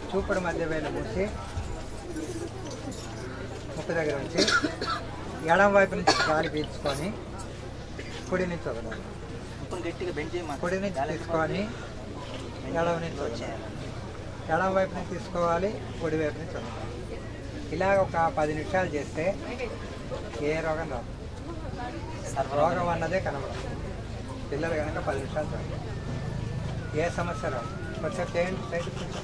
చూపుడు మధ్య వేలు మూసి ముక్కు దగ్గర ఉంచి ఎడం వైపు నుంచి గాలి పీల్చుకొని కుడి నుంచి వదలాలి ఇప్పుడు గట్టిగా బెండ్ చేయమని కుడి నుంచి తీసుకొని ఎడమ నుంచి వచ్చేయాలి ఎడమ వైపు నుంచి తీసుకోవాలి కుడి వైపు నుంచి వదలాలి ఇలాగ ఒక పది నిమిషాలు చేస్తే ఏ రోగం రాదు రోగం అన్నదే కనబడదు పిల్లలు కనుక పది నిమిషాలు చాలు ఏ సమస్య రాదు కొంచెం చేయండి సైడ్ కొంచెం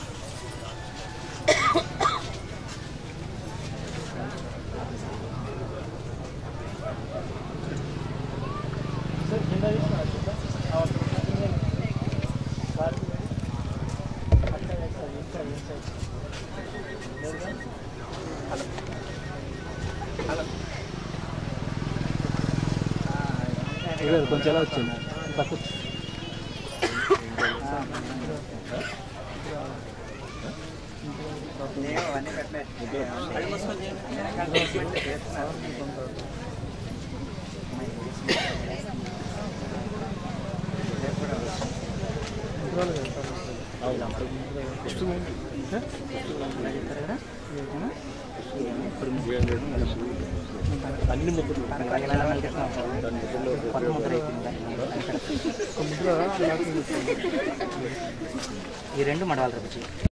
కొంచెం ఎలా వచ్చింది తక్కువ నేను అవన్నీ పెట్టలేదు వెనకాల ట్రీట్మెంట్ చేస్తున్నారు. రేపు కూడా వస్తుంది. అన్ని ముద్రలు కొత్త ముద్ర అయిపోయిందా? ముద్ర ఈ రెండు మడవాలి రేపు